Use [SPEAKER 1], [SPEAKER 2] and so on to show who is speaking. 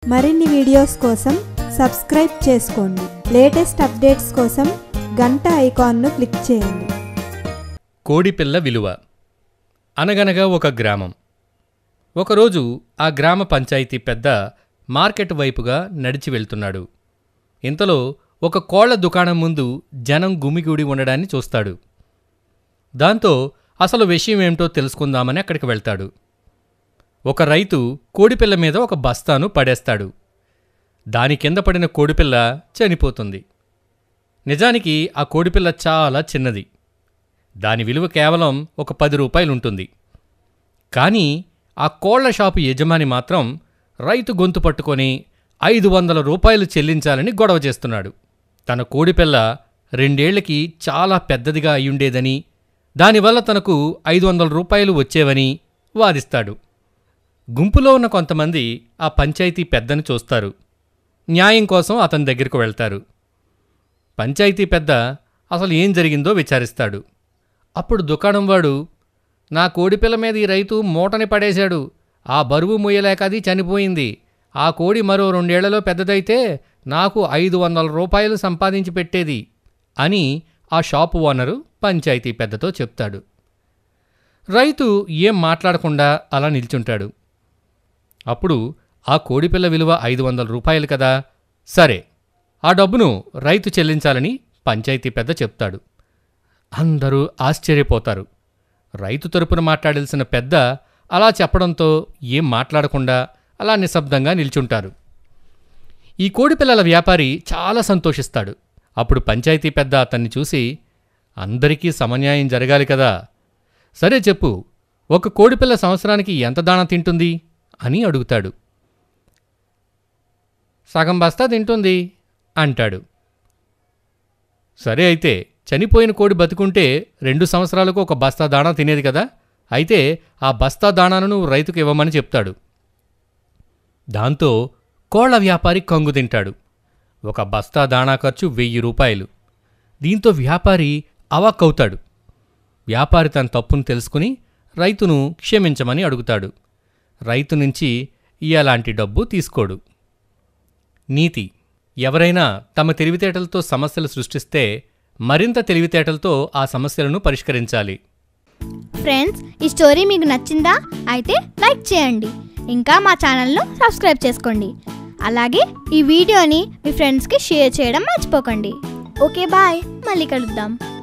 [SPEAKER 1] మరిన్ని వీడియోస్ కోసం సబ్స్క్రైబ్ చేసుకోండి లేటెస్ట్ అప్డేట్స్ కోసం గంట ఐకాన్ను క్లిక్ చేయండి
[SPEAKER 2] కోడిపిల్ల విలువ అనగనగా ఒక గ్రామం ఒకరోజు ఆ గ్రామ పంచాయతీ పెద్ద మార్కెట్ వైపుగా నడిచి వెళ్తున్నాడు ఇంతలో ఒక కోళ్ల దుకాణం ముందు జనం గుమిగూడి ఉండడాన్ని చూస్తాడు దాంతో అసలు విషయం ఏమిటో తెలుసుకుందామని అక్కడికి వెళ్తాడు ఒక రైతు కోడిపిల్ల మీద ఒక బస్తాను పడేస్తాడు దాని కింద పడిన కోడిపిల్ల చనిపోతుంది నిజానికి ఆ కోడిపిల్ల చాలా చిన్నది దాని విలువ కేవలం ఒక పది రూపాయలుంటుంది కానీ ఆ కోళ్ల షాపు యజమాని మాత్రం రైతు గొంతు పట్టుకొని ఐదు వందల రూపాయలు చెల్లించాలని గొడవ చేస్తున్నాడు తన కోడిపిల్ల రెండేళ్లకి చాలా పెద్దదిగా అయ్యుండేదని దానివల్ల తనకు ఐదు వందల రూపాయలు వచ్చేవని వాదిస్తాడు గుంపులో ఉన్న కొంతమంది ఆ పంచాయతీ పెద్దని చూస్తారు న్యాయం కోసం అతని దగ్గరకు వెళ్తారు పంచాయతీ పెద్ద అసలు ఏం జరిగిందో విచారిస్తాడు అప్పుడు దుకాణం వాడు నా కోడిపిల్ల మీద ఈ రైతు మూటని పడేశాడు ఆ బరువు మొయ్యలేక అది చనిపోయింది ఆ కోడి మరో రెండేళ్లలో పెద్దదైతే నాకు ఐదు వందల రూపాయలు సంపాదించి పెట్టేది అని ఆ షాపు ఓనరు పంచాయతీ పెద్దతో చెప్తాడు రైతు ఏం మాట్లాడకుండా అలా నిల్చుంటాడు అప్పుడు ఆ కోడిపిల్ల విలువ ఐదు వందల రూపాయలు కదా సరే ఆ డబ్బును రైతు చెల్లించాలని పంచాయతీ పెద్ద చెప్తాడు అందరూ ఆశ్చర్యపోతారు రైతు తరపున మాట్లాడాల్సిన పెద్ద అలా చెప్పడంతో ఏం మాట్లాడకుండా అలా నిశ్శబ్దంగా నిల్చుంటారు ఈ కోడిపిల్లల వ్యాపారి చాలా సంతోషిస్తాడు అప్పుడు పంచాయతీ పెద్ద అతన్ని చూసి అందరికీ సమన్యాయం జరగాలి కదా సరే చెప్పు ఒక కోడిపిల్ల సంవత్సరానికి ఎంత దాణా తింటుంది అని అడుగుతాడు సగం బస్తా తింటుంది అంటాడు సరే అయితే చనిపోయిన కోడి బతుకుంటే రెండు సంవత్సరాలకు ఒక బస్తా దాణా తినేది కదా అయితే ఆ బస్తా దాణాను నువ్వు రైతుకు ఇవ్వమని చెప్తాడు దాంతో కోళ్ల వ్యాపారి కంగు తింటాడు ఒక బస్తా దాణా ఖర్చు వెయ్యి రూపాయలు దీంతో వ్యాపారి అవాక్కవుతాడు వ్యాపారి తన తప్పును తెలుసుకుని రైతును క్షమించమని అడుగుతాడు రైతు నుంచి ఇలాంటి డబ్బు తీసుకోడు నీతి ఎవరైనా తమ తెలివితేటలతో సమస్యలు సృష్టిస్తే మరింత తెలివితేటలతో ఆ సమస్యలను పరిష్కరించాలి
[SPEAKER 3] ఫ్రెండ్స్ ఈ స్టోరీ మీకు నచ్చిందా అయితే లైక్ చేయండి ఇంకా మా ఛానల్ను సబ్స్క్రైబ్ చేసుకోండి అలాగే ఈ వీడియోని మీ ఫ్రెండ్స్కి షేర్ చేయడం మర్చిపోకండి ఓకే బాయ్ మళ్ళీ కలుద్దాం